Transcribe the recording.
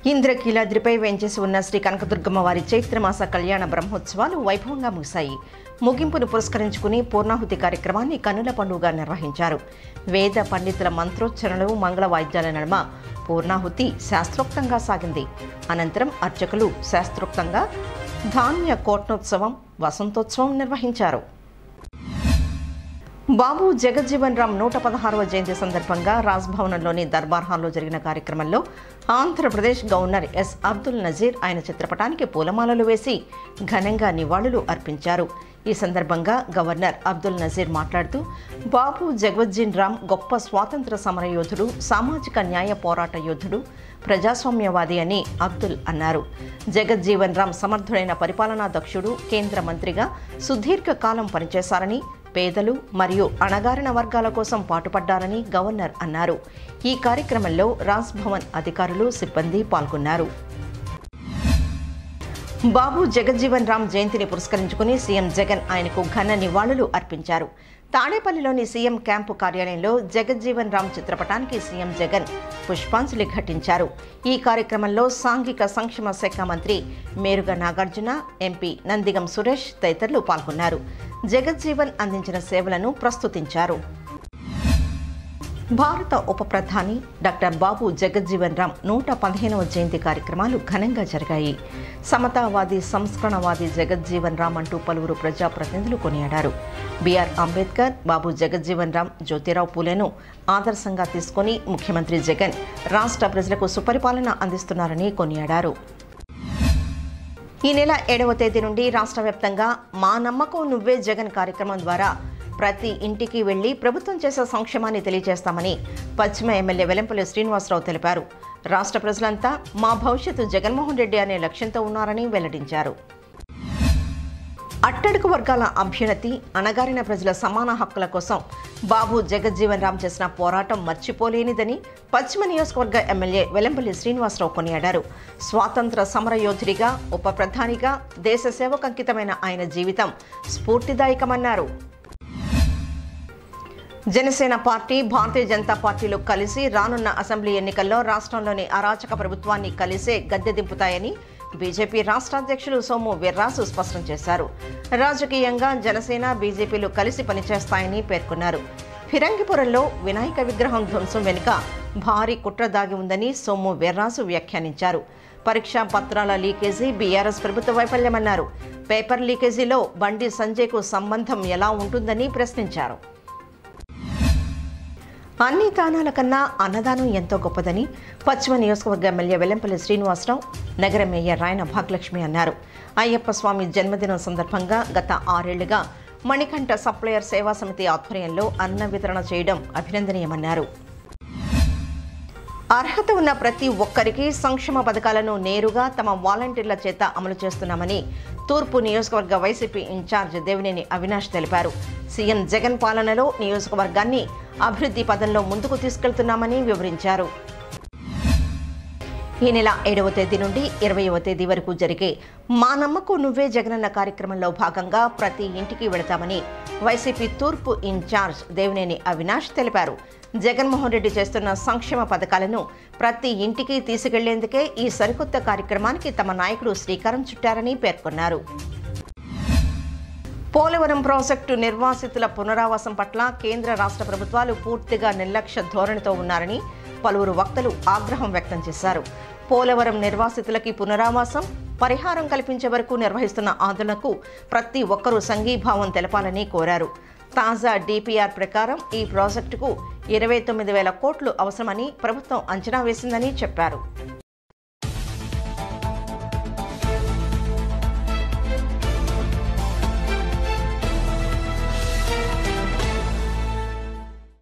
ఇంద్రకీలాద్రిపై వేంచేసి ఉన్న శ్రీ కనకదుర్గమ్మ వారి చైత్రమాస కళ్యాణ బ్రహ్మోత్సవాలు వైభవంగా ముగిశాయి ముగింపును పురస్కరించుకుని పూర్ణాహుతి కార్యక్రమాన్ని కన్నుల పండుగగా నిర్వహించారు వేద పండితుల మంత్రోచ్చరణలు మంగళ వాయిద్యాల నడుమ పూర్ణాహుతి శాస్త్రోక్తంగా సాగింది అనంతరం అర్చకులు శాస్త్రోక్తంగా ధాన్య కోట్నోత్సవం వసంతోత్సవం నిర్వహించారు బాబు జగజ్జీవన్ రామ్ నూట పదహారవ జయంతి సందర్భంగా రాజ్భవన్లోని దర్బార్ హాల్లో జరిగిన కార్యక్రమంలో ఆంధ్రప్రదేశ్ గవర్నర్ ఎస్ అబ్దుల్ నజీర్ ఆయన చిత్రపటానికి పూలమాలలు వేసి ఘనంగా నివాళులు అర్పించారు ఈ సందర్భంగా గవర్నర్ అబ్దుల్ నజీర్ మాట్లాడుతూ బాబు జగజ్జీన్ రామ్ గొప్ప స్వాతంత్ర సమరయోధుడు సామాజిక న్యాయ పోరాట యోధుడు ప్రజాస్వామ్యవాది అని అబ్దుల్ అన్నారు జగజ్జీవన్ రామ్ సమర్థుడైన పరిపాలనా దక్షుడు కేంద్ర మంత్రిగా సుదీర్ఘ కాలం పనిచేశారని పేదలు మరియు అణగారిన వర్గాల కోసం పాటుపడ్డారని గవర్నర్ అన్నారు ఈ కార్యక్రమంలో రాజ్ భవన్ అధికారులు సిబ్బంది పాల్గొన్నారు బాబు జగజ్జీవన్ రామ్ జయంతిని పురస్కరించుకుని సీఎం జగన్ ఆయనకు ఘన నివాళులు అర్పించారు తాడేపల్లిలోని సీఎం క్యాంపు కార్యాలయంలో జగజ్జీవన్ రామ్ చిత్రపటానికి సీఎం జగన్ పుష్పాంజలి ఘటించారు ఈ కార్యక్రమంలో సాంఘిక సంక్షేమ శాఖ మంత్రి మేరుగ నాగార్జున ఎంపీ నందిగం సురేష్ తదితరులు పాల్గొన్నారు జగజ్జీవన్ అందించిన సేవలను ప్రస్తుతించారు భారత ఉప ప్రధాని డాక్టర్ బాబు జగజ్జీవన్ రామ్ నూట పదిహేనవ జయంతి కార్యక్రమాలు ఘనంగా జరిగాయి సమతావాది సంస్కరణవాది జగజ్జీవన్ రామ్ అంటూ పలువురు ప్రజాప్రతినిధులు కొనియాడారు బిఆర్ అంబేద్కర్ బాబు జగజ్జీవన్ రామ్ జ్యోతిరావు పూలేను ఆదర్శంగా తీసుకొని ముఖ్యమంత్రి జగన్ రాష్ట్ర ప్రజలకు సుపరిపాలన అందిస్తున్నారని కొనియాడారు ఈ నెల ఏడవ తేదీ నుండి రాష్ట్ర వ్యాప్తంగా మా నమ్మకం నువ్వే జగన్ కార్యక్రమం ద్వారా ప్రతి ఇంటికి వెళ్లి ప్రభుత్వం చేసే సంక్షేమాన్ని తెలియజేస్తామని పశ్చిమ ఎమ్మెల్యే వెలంపల్లి శ్రీనివాసరావు తెలిపారు రాష్ట్ర ప్రజలంతా మా భవిష్యత్తు జగన్మోహన్ రెడ్డి అనే లక్ష్యంతో ఉన్నారని వెల్లడించారు అట్టడుగు వర్గాల అభ్యున్నతి అణగారిన ప్రజల సమాన హక్కుల కోసం బాబు జగజ్జీవన్ రామ్ చేసిన పోరాటం మర్చిపోలేనిదని పశ్చిమ నియోజకవర్గ ఎమ్మెల్యే వెలంపల్లి శ్రీనివాసరావు కొనియాడారు స్వాతంత్ర సమరయోధుడిగా ఉప ప్రధానిగా దేశ సేవకు అంకితమైన ఆయన జీవితం స్ఫూర్తిదాయకమన్నారు జనసేన పార్టీ భారతీయ జనతా పార్టీలు కలిసి రానున్న అసెంబ్లీ ఎన్నికల్లో రాష్ట్రంలోని అరాచక ప్రభుత్వాన్ని కలిసే గద్దె దింపుతాయని బీజేపీ రాష్ట్ర అధ్యక్షులు సోము వీర్రాసు స్పష్టం చేశారు రాజకీయంగా జనసేన బీజేపీలు కలిసి పనిచేస్తాయని పేర్కొన్నారు ఫిరంగిపురంలో వినాయక విగ్రహం ధ్వంసం వెనుక భారీ కుట్ర దాగి ఉందని సోము వీర్రాసు వ్యాఖ్యానించారు పరీక్షా పత్రాల లీకేజీ బీఆర్ఎస్ ప్రభుత్వ వైఫల్యమన్నారు పేపర్ లీకేజీలో బండి సంజయ్కు సంబంధం ఎలా ఉంటుందని ప్రశ్నించారు అన్ని దానాల కన్నా అన్నదానం ఎంతో గొప్పదని పశ్చిమ నియోజకవర్గ ఎమ్మెల్యే వెల్లంపల్లి శ్రీనివాసరావు నగర మేయర్ రాయన భాగ్యలక్ష్మి అన్నారు అయ్యప్ప స్వామి జన్మదినం సందర్భంగా గత ఆరేళ్లుగా మణికంఠ సప్లయర్ సేవా సమితి ఆధ్వర్యంలో అన్న వితరణ చేయడం అభినందనీయమన్నారు అర్హత ఉన్న ప్రతి ఒక్కరికి సంక్షేమ పథకాలను నేరుగా తమ వాలంటీర్ల చేత అమలు చేస్తున్నామని తూర్పు నియోజకవర్గ వైసీపీ ఇన్ఛార్జ్ దేవినేని అవినాష్ తెలిపారు సీఎం జగన్ పాలనలో నియోజకవర్గాన్ని అభివృద్ధి పదంలో ముందుకు తీసుకెళ్తున్నామని వివరించారు ఈ నెల ఏడవ తేదీ నుండి ఇరవైవ తేదీ వరకు జరిగే మా నమ్మకం నువ్వే జగనన్న కార్యక్రమంలో భాగంగా ప్రతి ఇంటికి వెళతామని వైసీపీ తూర్పు ఇన్ఛార్జ్ దేవినేని అవినాష్ తెలిపారు జగన్మోహన్ రెడ్డి చేస్తున్న సంక్షేమ పథకాలను ప్రతి ఇంటికి తీసుకెళ్లేందుకే ఈ సరికొత్త కార్యక్రమానికి తమ నాయకుడు శ్రీకారం చుట్టారని పేర్కొన్నారు పోలవరం ప్రాజెక్టు నిర్వాసితుల పునరావాసం పట్ల కేంద్ర రాష్ట్ర ప్రభుత్వాలు పూర్తిగా నిర్లక్ష్య ధోరణితో ఉన్నారని పలువురు వక్తలు ఆగ్రహం వ్యక్తం చేశారు పోలవరం నిర్వాసితులకి పునరావాసం పరిహారం కల్పించే వరకు నిర్వహిస్తున్న ఆందోళనకు ప్రతి ఒక్కరూ సంఘీభావం తెలపాలని కోరారు తాజా డిపిఆర్ ప్రకారం ఈ ప్రాజెక్టుకు ఇరవై తొమ్మిది వేల కోట్లు అవసరమని ప్రభుత్వం అంచనా వేసిందని చెప్పారు